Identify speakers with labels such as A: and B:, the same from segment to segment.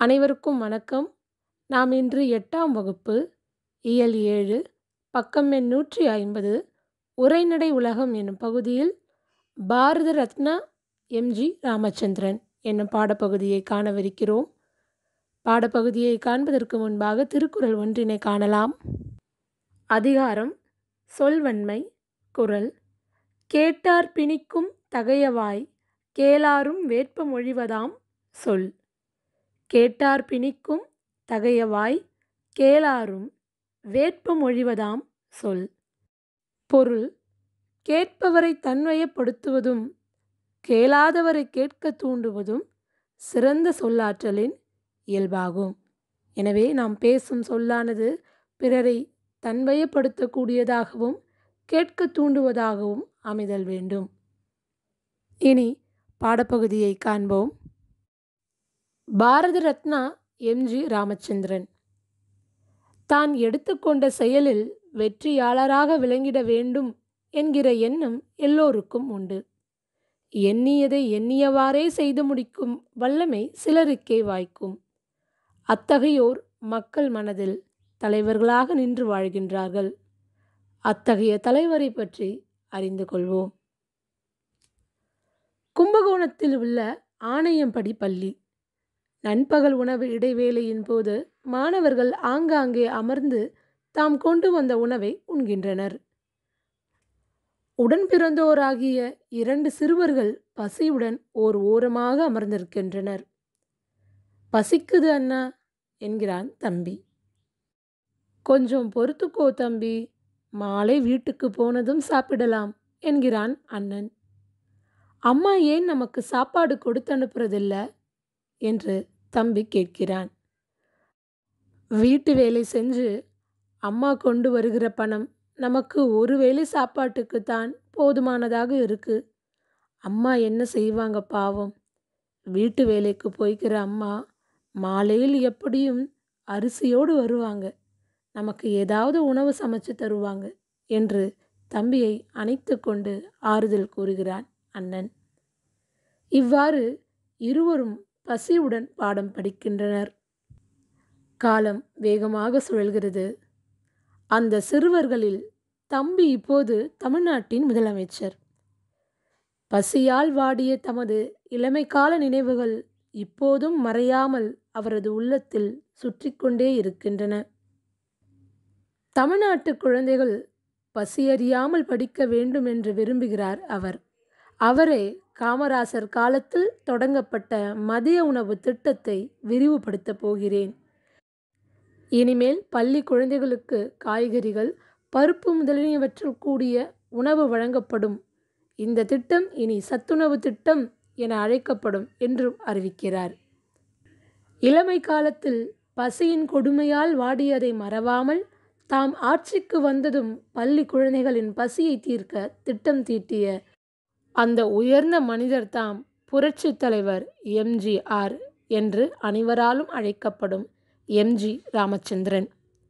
A: அனைவருக்கும் வணக்கம் நாம் இன்று எட்டாம் வகுப்பு இயல் ஏழு பக்கம் எண் நூற்றி ஐம்பது உரைநடை உலகம் என்னும் பகுதியில் பாரத ரத்னா எம்ஜி ராமச்சந்திரன் என்னும் பாடப்பகுதியை காணவிருக்கிறோம் பாடப்பகுதியை காண்பதற்கு முன்பாக திருக்குறள் ஒன்றினை காணலாம் அதிகாரம் சொல்வன்மை குறள் கேட்டார் பிணிக்கும் தகையவாய் கேளாரும் வேட்ப மொழிவதாம் சொல் கேட்டார் பிணிக்கும் தகையவாய் கேளாரும் வேட்ப மொழிவதாம் சொல் பொருள் கேட்பவரை தன்வயப்படுத்துவதும் கேளாதவரை கேட்க தூண்டுவதும் சிறந்த சொல்லாற்றலின் இயல்பாகும் எனவே நாம் பேசும் சொல்லானது பிறரை தன்வயப்படுத்தக்கூடியதாகவும் கேட்க தூண்டுவதாகவும் அமைதல் வேண்டும் இனி பாடப்பகுதியை காண்போம் பாரத ரத்னா எம்ஜி ராமச்சந்திரன் தான் எடுத்துக்கொண்ட செயலில் வெற்றியாளராக விளங்கிட வேண்டும் என்கிற எண்ணம் எல்லோருக்கும் உண்டு எண்ணியதை எண்ணியவாறே செய்து முடிக்கும் வல்லமை சிலருக்கே வாய்க்கும் அத்தகையோர் மக்கள் மனதில் தலைவர்களாக நின்று வாழ்கின்றார்கள் அத்தகைய தலைவரை பற்றி அறிந்து கொள்வோம் கும்பகோணத்தில் உள்ள ஆணையம்படி பள்ளி நண்பகல் உணவு இடைவேளையின் போது மாணவர்கள் ஆங்காங்கே அமர்ந்து தாம் கொண்டு வந்த உணவை உண்கின்றனர் உடன் பிறந்தோராகிய இரண்டு சிறுவர்கள் பசியுடன் ஓர் ஓரமாக அமர்ந்திருக்கின்றனர் பசிக்குது அண்ணா என்கிறான் தம்பி கொஞ்சம் பொறுத்துக்கோ தம்பி மாலை வீட்டுக்கு போனதும் சாப்பிடலாம் என்கிறான் அண்ணன் அம்மா ஏன் நமக்கு சாப்பாடு கொடுத்து அனுப்புறதில்ல என்று தம்பி கேட்கிறான் வீட்டு வேலை செஞ்சு அம்மா கொண்டு வருகிற பணம் நமக்கு ஒரு வேளை சாப்பாட்டுக்கு தான் போதுமானதாக இருக்கு அம்மா என்ன செய்வாங்க பாவம் வீட்டு வேலைக்கு போய்க்கிற அம்மா மாலையில் எப்படியும் அரிசியோடு வருவாங்க நமக்கு ஏதாவது உணவு சமைச்சு தருவாங்க என்று தம்பியை அணைத்து கொண்டு ஆறுதல் கூறுகிறான் அண்ணன் இவ்வாறு இருவரும் பசியுடன் பாடம் படிக்கின்றனர் காலம் வேகமாக சுழல்கிறது அந்த சிறுவர்களில் தம்பி இப்போது தமிழ்நாட்டின் முதலமைச்சர் பசியால் வாடிய தமது இளமைக்கால நினைவுகள் இப்போதும் மறையாமல் அவரது உள்ளத்தில் சுற்றி கொண்டே இருக்கின்றன தமிழ்நாட்டு குழந்தைகள் பசியறியாமல் படிக்க வேண்டும் என்று விரும்புகிறார் அவர் அவரே காமராசர் காலத்தில் தொடங்கப்பட்ட மதிய உணவு திட்டத்தை விரிவுபடுத்தப் போகிறேன் இனிமேல் பள்ளி குழந்தைகளுக்கு காய்கறிகள் பருப்பு முதலியவற்றில் கூடிய உணவு வழங்கப்படும் இந்த திட்டம் இனி சத்துணவு திட்டம் என அழைக்கப்படும் என்றும் அறிவிக்கிறார் இளமை காலத்தில் பசியின் கொடுமையால் வாடியதை மறவாமல் தாம் ஆட்சிக்கு வந்ததும் பள்ளி குழந்தைகளின் பசியை தீர்க்க திட்டம் தீட்டிய அந்த உயர்ந்த மனிதர் தாம் புரட்சி தலைவர் எம்ஜிஆர் என்று அனைவராலும் அழைக்கப்படும் எம்ஜி ராமச்சந்திரன்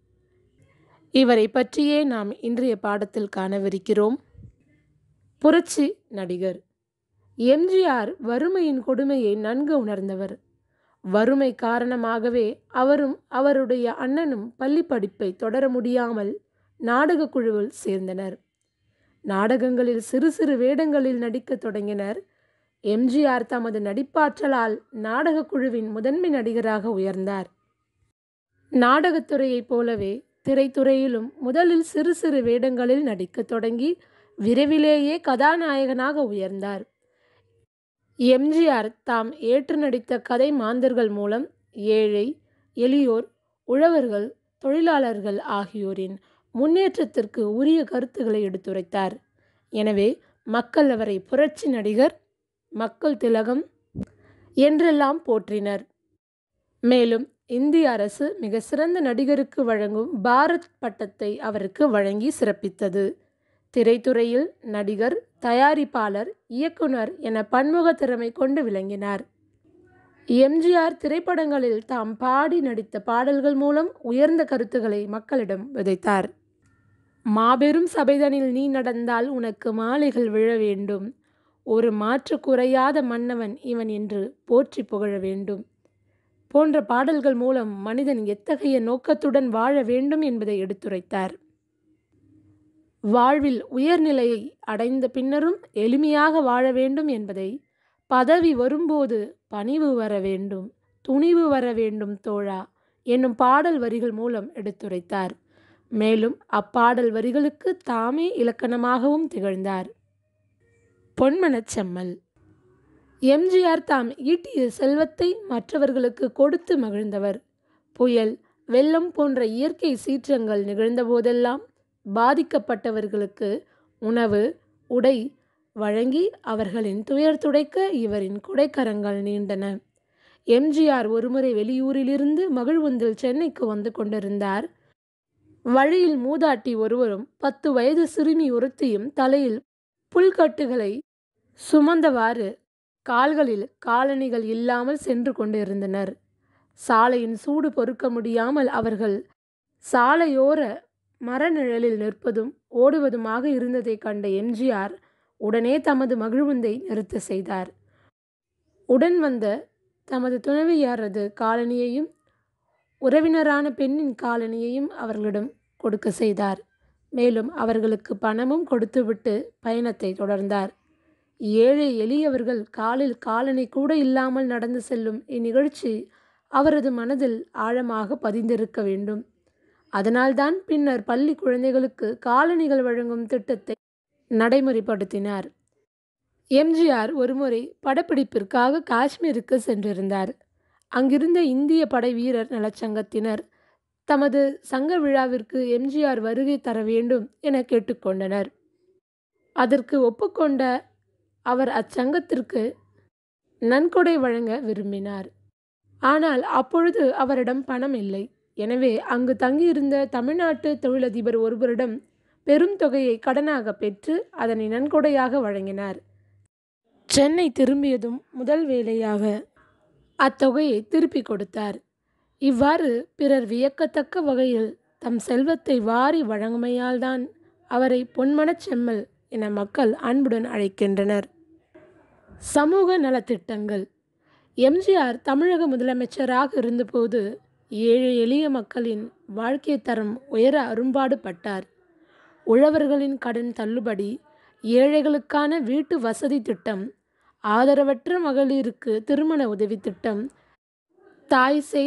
A: இவரை பற்றியே நாம் இன்றைய பாடத்தில் காணவிருக்கிறோம் புரட்சி நடிகர் எம்ஜிஆர் வறுமையின் கொடுமையை நன்கு உணர்ந்தவர் வறுமை காரணமாகவே அவரும் அவருடைய அண்ணனும் பள்ளி படிப்பை தொடர முடியாமல் நாடக குழுவில் சேர்ந்தனர் நாடகங்களில் சிறு சிறு வேடங்களில் நடிக்கத் தொடங்கினர் எம்ஜிஆர் தமது நடிப்பாற்றலால் நாடக குழுவின் முதன்மை நடிகராக உயர்ந்தார் நாடகத்துறையைப் போலவே திரைத்துறையிலும் முதலில் சிறு சிறு வேடங்களில் நடிக்கத் தொடங்கி விரைவிலேயே கதாநாயகனாக உயர்ந்தார் எம்ஜிஆர் தாம் ஏற்று நடித்த கதை மாந்தர்கள் மூலம் ஏழை எளியோர் உழவர்கள் தொழிலாளர்கள் ஆகியோரின் முன்னேற்றத்திற்கு உரிய கருத்துக்களை எடுத்துரைத்தார் எனவே மக்கள் அவரை புரட்சி நடிகர் மக்கள் திலகம் என்றெல்லாம் போற்றினர் மேலும் இந்திய அரசு மிக சிறந்த நடிகருக்கு வழங்கும் பாரத் பட்டத்தை அவருக்கு வழங்கி சிறப்பித்தது திரைத்துறையில் நடிகர் தயாரிப்பாளர் இயக்குனர் என பன்முக திறமை கொண்டு விளங்கினார் எம்ஜிஆர் திரைப்படங்களில் தாம் பாடி நடித்த பாடல்கள் மூலம் உயர்ந்த கருத்துக்களை மக்களிடம் விதைத்தார் மாபெரும் சபைதனில் நீ நடந்தால் உனக்கு மாலைகள் விழ வேண்டும் ஒரு மாற்று குறையாத மன்னவன் இவன் என்று போற்றி புகழ வேண்டும் போன்ற பாடல்கள் மூலம் மனிதன் எத்தகைய நோக்கத்துடன் வாழ வேண்டும் என்பதை எடுத்துரைத்தார் வாழ்வில் உயர்நிலையை அடைந்த பின்னரும் எளிமையாக வாழ வேண்டும் என்பதை பதவி வரும்போது பணிவு வர வேண்டும் துணிவு வர வேண்டும் தோழா என்னும் பாடல் வரிகள் மூலம் எடுத்துரைத்தார் மேலும் அப்பாடல் வரிகளுக்கு தாமே இலக்கணமாகவும் திகழ்ந்தார் பொன்மனச் செம்மல் எம்ஜிஆர் தாம் ஈட்டிய செல்வத்தை மற்றவர்களுக்கு கொடுத்து மகிழ்ந்தவர் புயல் வெள்ளம் போன்ற இயற்கை சீற்றங்கள் நிகழ்ந்தபோதெல்லாம் பாதிக்கப்பட்டவர்களுக்கு உணவு உடை வழங்கி அவர்களின் துயர் துடைக்க இவரின் கொடைக்கரங்கள் நீண்டன எம்ஜிஆர் ஒருமுறை வெளியூரிலிருந்து மகிழ்வுந்தில் சென்னைக்கு வந்து கொண்டிருந்தார் வழியில் மூதாட்டி ஒருவரும் பத்து வயது சிறுமி ஒருத்தியும் தலையில் புல்கட்டுகளை சுமந்தவாறு கால்களில் காலணிகள் இல்லாமல் சென்று கொண்டிருந்தனர் சாலையின் சூடு பொறுக்க முடியாமல் அவர்கள் சாலையோர மரநிழலில் நிற்பதும் ஓடுவதுமாக இருந்ததை கண்ட எம்ஜிஆர் உடனே தமது மகிழ்வுந்தை நிறுத்த செய்தார் உடன் வந்த தமது துணைவியாரது காலணியையும் உறவினரான பெண்ணின் காலணியையும் அவர்களிடம் கொடுக்க செய்தார் மேலும் அவர்களுக்கு பணமும் கொடுத்துவிட்டு பயணத்தை தொடர்ந்தார் ஏழை எளியவர்கள் காலில் காலணி கூட இல்லாமல் நடந்து செல்லும் இந்நிகழ்ச்சி அவரது மனதில் ஆழமாக பதிந்திருக்க வேண்டும் அதனால்தான் பின்னர் பள்ளி குழந்தைகளுக்கு காலணிகள் வழங்கும் திட்டத்தை நடைமுறைப்படுத்தினார் எம்ஜிஆர் ஒருமுறை படப்பிடிப்பிற்காக காஷ்மீருக்கு சென்றிருந்தார் அங்கிருந்த இந்திய படை வீரர் நலச்சங்கத்தினர் தமது சங்க விழாவிற்கு எம்ஜிஆர் வருகை தர வேண்டும் என கேட்டுக்கொண்டனர் அதற்கு ஒப்புக்கொண்ட அவர் அச்சங்கத்திற்கு நன்கொடை வழங்க விரும்பினார் ஆனால் அப்பொழுது அவரிடம் பணம் இல்லை எனவே அங்கு தங்கியிருந்த தமிழ்நாட்டு தொழிலதிபர் ஒருவரிடம் பெரும் தொகையை கடனாக பெற்று அதனை நன்கொடையாக வழங்கினார் சென்னை திரும்பியதும் முதல் வேலையாக அத்தொகையை திருப்பி கொடுத்தார் இவ்வாறு பிறர் வியக்கத்தக்க வகையில் தம் செல்வத்தை வாரி வழங்குமையால்தான் அவரை பொன்மனச் செம்மல் என மக்கள் அன்புடன் அழைக்கின்றனர் சமூக நலத்திட்டங்கள் எம்ஜிஆர் தமிழக முதலமைச்சராக இருந்தபோது ஏழை எளிய மக்களின் வாழ்க்கை தரம் உயர அரும்பாடு பட்டார் உழவர்களின் கடன் தள்ளுபடி ஏழைகளுக்கான வீட்டு வசதி திட்டம் ஆதரவற்ற மகளிருக்கு திருமண உதவி திட்டம் தாய்சே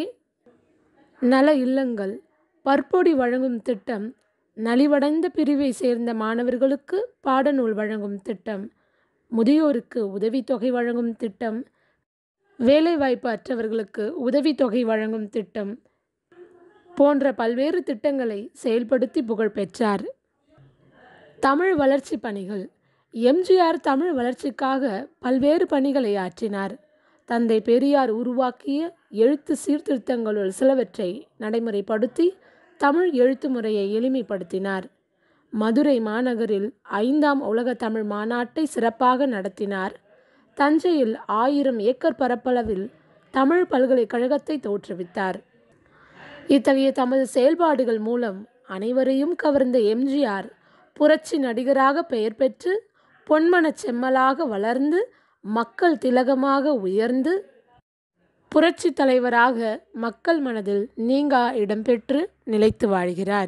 A: நல இல்லங்கள் பற்பொடி வழங்கும் திட்டம் நலிவடைந்த பிரிவை சேர்ந்த மாணவர்களுக்கு பாடநூல் வழங்கும் திட்டம் முதியோருக்கு உதவித்தொகை வழங்கும் திட்டம் வேலைவாய்ப்பு அற்றவர்களுக்கு உதவித்தொகை வழங்கும் திட்டம் போன்ற பல்வேறு திட்டங்களை செயல்படுத்தி புகழ் பெற்றார் தமிழ் வளர்ச்சி பணிகள் எம்ஜிஆர் தமிழ் வளர்ச்சிக்காக பல்வேறு பணிகளை ஆற்றினார் தந்தை பெரியார் உருவாக்கிய எழுத்து சீர்திருத்தங்களுள் சிலவற்றை நடைமுறைப்படுத்தி தமிழ் எழுத்து முறையை எளிமைப்படுத்தினார் மதுரை மாநகரில் ஐந்தாம் உலக தமிழ் மாநாட்டை சிறப்பாக நடத்தினார் தஞ்சையில் ஆயிரம் ஏக்கர் பரப்பளவில் தமிழ் பல்கலைக்கழகத்தை தோற்றுவித்தார் இத்தகைய தமது செயல்பாடுகள் மூலம் அனைவரையும் கவர்ந்த எம்ஜிஆர் புரட்சி நடிகராக பெயர் பெற்று பொன்மனச் செம்மலாக வளர்ந்து மக்கள் திலகமாக உயர்ந்து புரட்சி தலைவராக மக்கள் மனதில் நீங்கா இடம்பெற்று நிலைத்து வாழ்கிறார்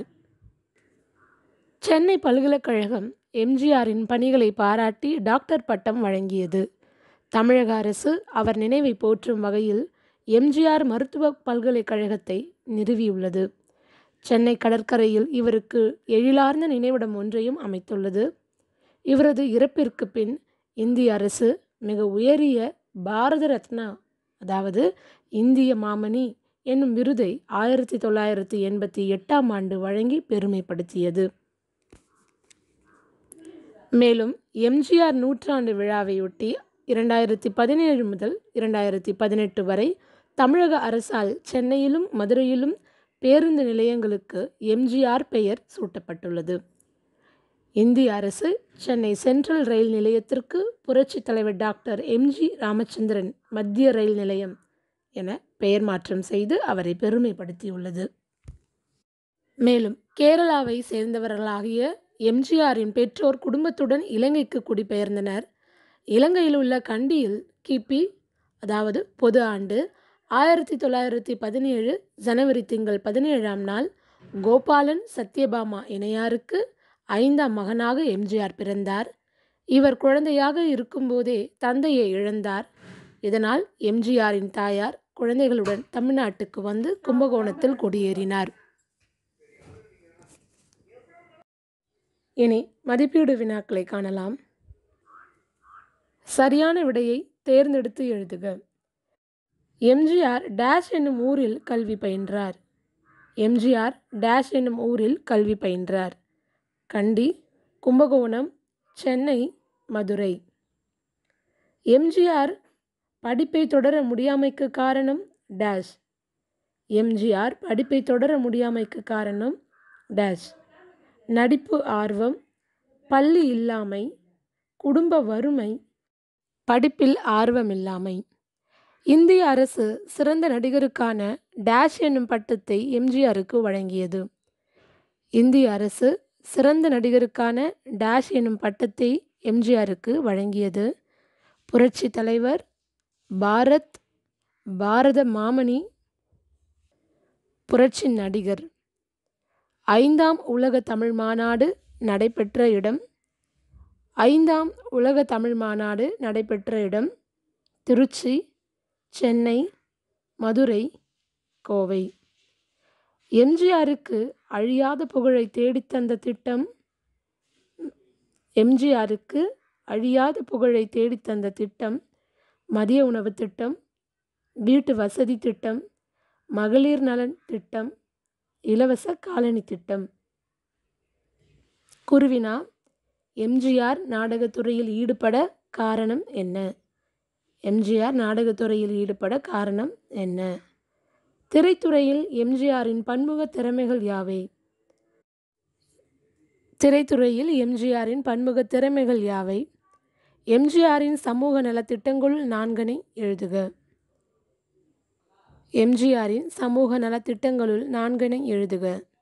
A: சென்னை பல்கலைக்கழகம் எம்ஜிஆரின் பணிகளை பாராட்டி டாக்டர் பட்டம் வழங்கியது தமிழக அரசு அவர் நினைவை போற்றும் வகையில் எம்ஜிஆர் மருத்துவ பல்கலைக்கழகத்தை நிறுவியுள்ளது சென்னை கடற்கரையில் இவருக்கு எழிலார்ந்த நினைவிடம் ஒன்றையும் அமைத்துள்ளது இவரது இறப்பிற்கு பின் இந்திய அரசு மிக உயரிய பாரத ரத்னா அதாவது இந்திய மாமணி என்னும் விருதை ஆயிரத்தி தொள்ளாயிரத்தி எண்பத்தி எட்டாம் ஆண்டு வழங்கி பெருமைப்படுத்தியது மேலும் எம்ஜிஆர் நூற்றாண்டு விழாவையொட்டி இரண்டாயிரத்தி பதினேழு முதல் இரண்டாயிரத்தி பதினெட்டு வரை தமிழக அரசால் சென்னையிலும் மதுரையிலும் பேருந்து நிலையங்களுக்கு எம்ஜிஆர் பெயர் சூட்டப்பட்டுள்ளது இந்திய அரசு சென்னை சென்ட்ரல் ரயில் நிலையத்திற்கு புரட்சித் தலைவர் டாக்டர் எம்ஜி ராமச்சந்திரன் மத்திய ரயில் நிலையம் என பெயர் மாற்றம் செய்து அவரை பெருமைப்படுத்தியுள்ளது மேலும் கேரளாவை சேர்ந்தவர்களாகிய எம்ஜிஆரின் பெற்றோர் குடும்பத்துடன் இலங்கைக்கு குடிபெயர்ந்தனர் இலங்கையில் உள்ள கண்டியில் கிபி அதாவது பொது ஆண்டு ஆயிரத்தி தொள்ளாயிரத்தி பதினேழு ஜனவரி திங்கள் பதினேழாம் நாள் கோபாலன் சத்யபாமா இணையாருக்கு ஐந்தாம் மகனாக எம்ஜிஆர் பிறந்தார் இவர் குழந்தையாக இருக்கும்போதே தந்தையை இழந்தார் இதனால் எம்ஜிஆரின் தாயார் குழந்தைகளுடன் தமிழ்நாட்டுக்கு வந்து கும்பகோணத்தில் குடியேறினார் இனி மதிப்பீடு வினாக்களை காணலாம் சரியான விடையை தேர்ந்தெடுத்து எழுதுக எம்ஜிஆர் டேஷ் என்னும் ஊரில் கல்வி பயின்றார் எம்ஜிஆர் டேஷ் என்னும் ஊரில் கல்வி பயின்றார் கண்டி கும்பகோணம் சென்னை மதுரை எம்ஜிஆர் படிப்பை தொடர முடியாமைக்கு காரணம் டேஷ் எம்ஜிஆர் படிப்பை தொடர முடியாமைக்கு காரணம் டேஷ் நடிப்பு ஆர்வம் பள்ளி இல்லாமை குடும்ப வறுமை படிப்பில் ஆர்வமில்லாமை இந்திய அரசு சிறந்த நடிகருக்கான டேஷ் என்னும் பட்டத்தை எம்ஜிஆருக்கு வழங்கியது இந்திய அரசு சிறந்த நடிகருக்கான டேஷ் என்னும் பட்டத்தை எம்ஜிஆருக்கு வழங்கியது புரட்சி தலைவர் பாரத் பாரத மாமணி புரட்சி நடிகர் ஐந்தாம் உலக தமிழ் மாநாடு நடைபெற்ற இடம் ஐந்தாம் உலக தமிழ் மாநாடு நடைபெற்ற இடம் திருச்சி சென்னை மதுரை கோவை எம்ஜிஆருக்கு அழியாத புகழை தேடித்தந்த திட்டம் எம்ஜிஆருக்கு அழியாத புகழை தேடித்தந்த திட்டம் மதிய உணவு திட்டம் வீட்டு வசதி திட்டம் மகளிர் நலன் திட்டம் இலவச காலனி திட்டம் குருவினா எம்ஜிஆர் நாடகத்துறையில் ஈடுபட காரணம் என்ன எம்ஜிஆர் நாடகத்துறையில் ஈடுபட காரணம் என்ன திரைத்துறையில் எம்ஜிஆரின் பன்முக திறமைகள் யாவை திரைத்துறையில் எம்ஜிஆரின் பன்முக திறமைகள் யாவை எம்ஜிஆரின் சமூக நலத்திட்டங்களுள் நான்கனை எழுதுக எம்ஜிஆரின் சமூக நலத்திட்டங்களுள் நான்கனை எழுதுக